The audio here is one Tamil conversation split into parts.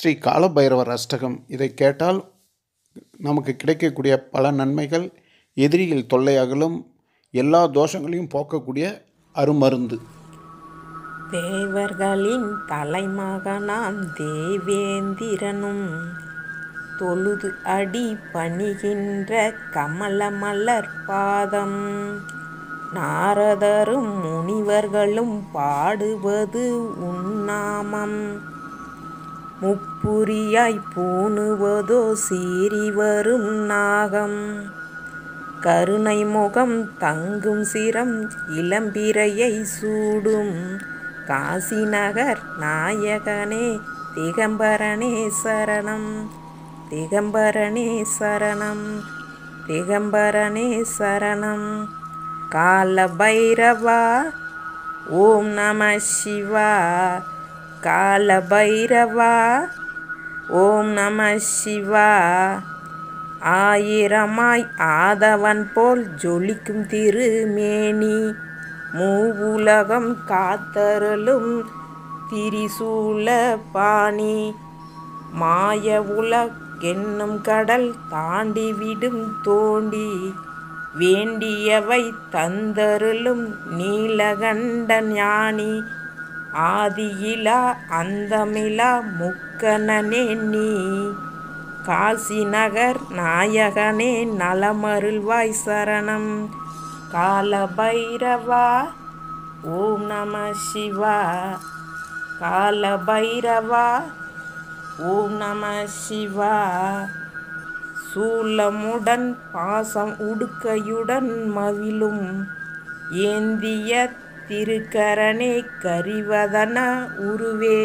ஸ்ரீ காலபைரவர் அஷ்டகம் இதை கேட்டால் நமக்கு கிடைக்கக்கூடிய பல நன்மைகள் எதிரிகள் தொல்லையகலும் எல்லா தோஷங்களையும் போக்கக்கூடிய அருமருந்து தேவர்களின் தலைமகனாம் தேவேந்திரனும் தொழுது அடி பணிகின்ற கமலமலர் பாதம் நாரதரும் முனிவர்களும் பாடுவது உன்னாமம் முப்புரியாய் பூணுவதோ சீறி வரும் நாகம் கருணை முகம் தங்கும் சிரம் இளம்பிறையை சூடும் காசி நகர் நாயகனே திகம்பரனே சரணம் திகம்பரனே சரணம் திகம்பரனே சரணம் கால பைரவா ஓம் நம சிவா கால பைரவா ஓம் நம சிவா ஆயிரமாய் ஆதவன் போல் ஜொலிக்கும் திருமேனி மூவுலகம் காத்தருளும் திரிசூல பாணி மாய உலகென்னும் கடல் தாண்டி விடும் தோண்டி வேண்டியவை தந்தருளும் நீலகண்ட ஞானி ஆதியிலா அந்தமிலா முக்கணனே நீ காசி நகர் நாயகனே நலமருள்வாய் சரணம் காலபைரவா ஓம் நம சிவா காலபைரவா ஓம் நம சிவா சூலமுடன் பாசம் உடுக்கையுடன் மவிலும் ஏந்திய திருக்கரனே கரிவதன உருவே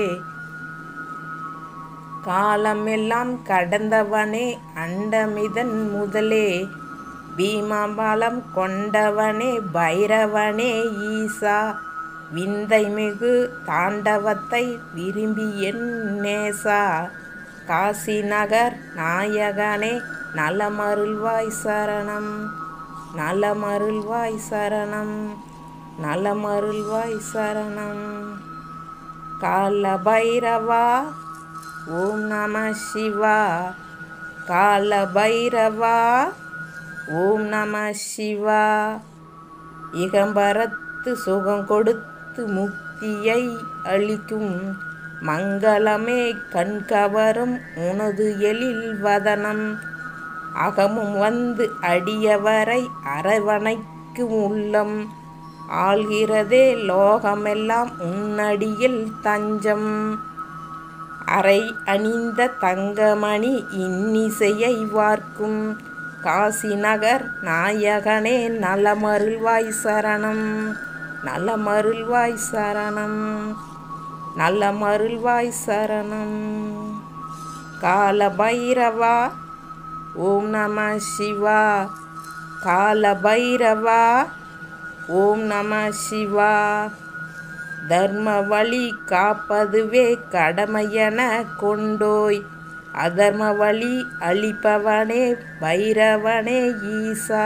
காலமெல்லாம் கடந்தவனே அண்டமிதன் முதலே பீமாபாலம் கொண்டவனே பைரவனே ஈசா விந்தை மிகு தாண்டவத்தை விரும்பி என் நேசா காசி நகர் நாயகனே நலமருள்வாய் சரணம் நலமருள்வாய் சரணம் நலமருள்வாய் சரணம் கால பைரவா ஓம் நம சிவா கால பைரவா ஓம் நம சிவா இகம்பரத்து சுகம் கொடுத்து முக்தியை அளிக்கும் மங்களமே கண்கவரும் உனது எழில் வதனம் அகமும் வந்து அடியவரை அரவணைக்கும் உள்ளம் ஆள்கிறதே லோகமெல்லாம் உன்னடியில் தஞ்சம் அரை அணிந்த தங்கமணி இன்னிசையை வார்க்கும் காசி நகர் நாயகனே நலமருள்வாய் சரணம் நலமருள்வாய் சரணம் நலமருள்வாய் சரணம் கால பைரவா ஓம் நம சிவா கால பைரவா ஓம் நம சிவா தர்ம வழி காப்பதுவே கடமையென கொண்டோய் அதர்ம வழி அளிப்பவனே பைரவனே ஈசா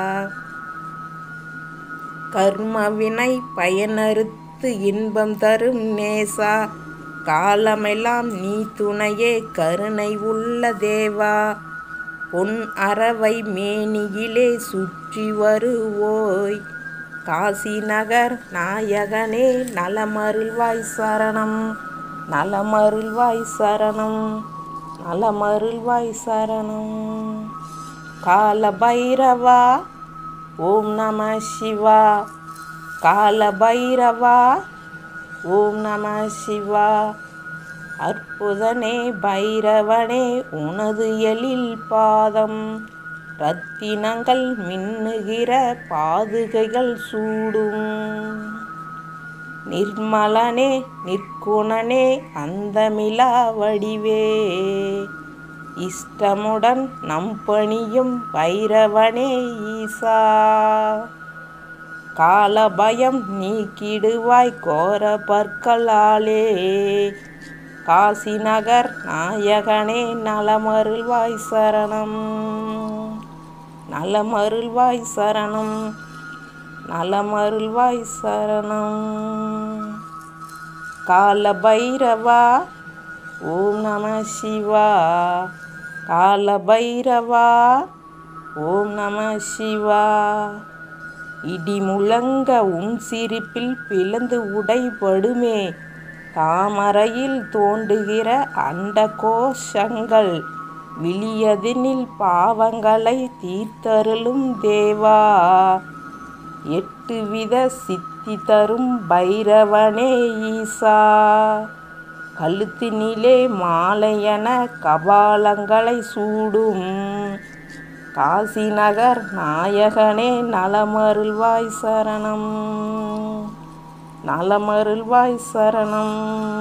கர்மவினை பயனறுத்து இன்பம் தரும் நேசா காலமெல்லாம் நீ துணையே கருணை உள்ள தேவா பொன் அறவை மேனியிலே சுற்றி வருவோய் காசி நகர் நாயகனே நலமருள்வாய் சரணம் நலமருள்வாய் சரணம் நலமருள்வாய் சரணம் கால பைரவா ஓம் நம சிவா கால பைரவா ஓம் நம சிவா அற்புதனே பைரவனே உனது எழில் பாதம் ரத்தினங்கள் மின்னுகிற பாதுகைகள் சூடும் நிர்மலனே நிற்குணனே அந்தமிலா வடிவே இஷ்டமுடன் நம் பணியும் பைரவனே ஈசா காலபயம் நீக்கிடுவாய் கோர பற்களாலே காசி நகர் நாயகனே நலமருள்வாய் சரணம் நலமருள்வாய் சரணம் நலமருள்வாய் சரணம் கால பைரவா ஓம் நம சிவா கால பைரவா ஓம் நம சிவா இடி முழங்க உன் சிரிப்பில் பிளந்து உடைபடுமே தாமரையில் தோன்றுகிற அண்ட கோஷங்கள் விழியதனில் பாவங்களை தீர்த்தருளும் தேவா எட்டு வித சித்தி தரும் பைரவனே ஈசா கழுத்தினிலே மாலையென கபாலங்களை சூடும் காசி நகர் நாயகனே நலமருள்வாய் சரணம் நலமருள்வாய் சரணம்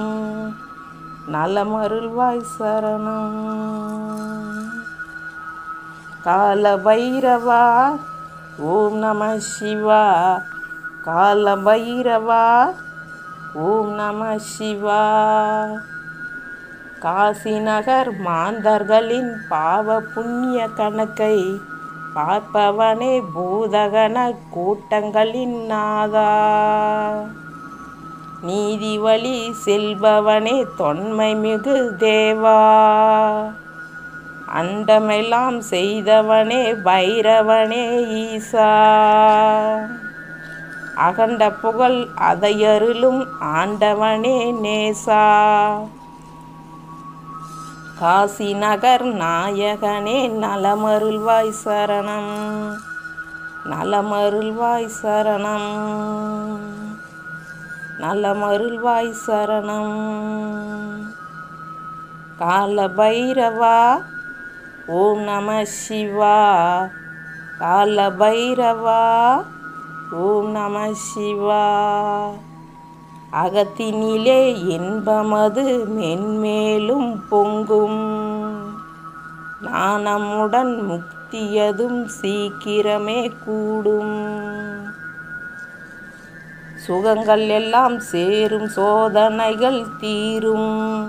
நலமருள்வாய் சரணம் கால பைரவா ஓம் நம சிவா கால பைரவா ஓம் நம சிவா காசி நகர் மாந்தர்களின் பாவ புண்ணிய கணக்கை பார்ப்பவனே பூதகன கூட்டங்களின் நாதா நீதி வழி செல்பவனே தொன்மை மிகு தேவா அண்டமெல்லாம் செய்தவனே பைரவனே ஈசா அகண்ட புகழ் அதையருளும் ஆண்டவனே நேசா காசி நகர் நாயகனே நலமருள்வாய் சரணம் நலமருள்வாய் சரணம் நலமருள்வாய் சரணம் கால பைரவா ஓம் நம சிவா கால பைரவா ஓம் நம சிவா அகத்தினிலே இன்பமது மென்மேலும் பொங்கும் நாணமுடன் முக்தியதும் சீக்கிரமே கூடும் சுகங்கள் எல்லாம் சேரும் சோதனைகள் தீரும்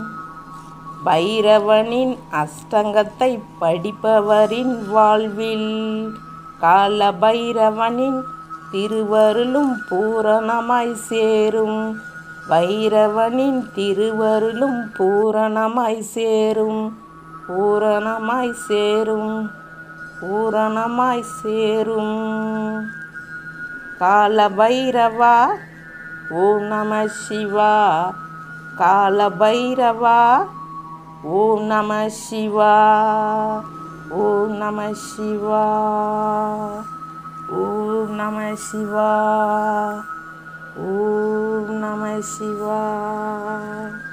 பைரவனின் அஷ்டங்கத்தை படிப்பவரின் வாழ்வில் கால பைரவனின் திருவருளும் பூரணமாய் சேரும் பைரவனின் திருவருளும் பூரணமாய் சேரும் பூரணமாய் சேரும் பூரணமாய் சேரும் கால பைரவா ஓம் நம சிவா கால பைரவா ஓம் நம சிவா ஓம் நம சிவா ஓம் நம சிவா ஓம் நம சிவா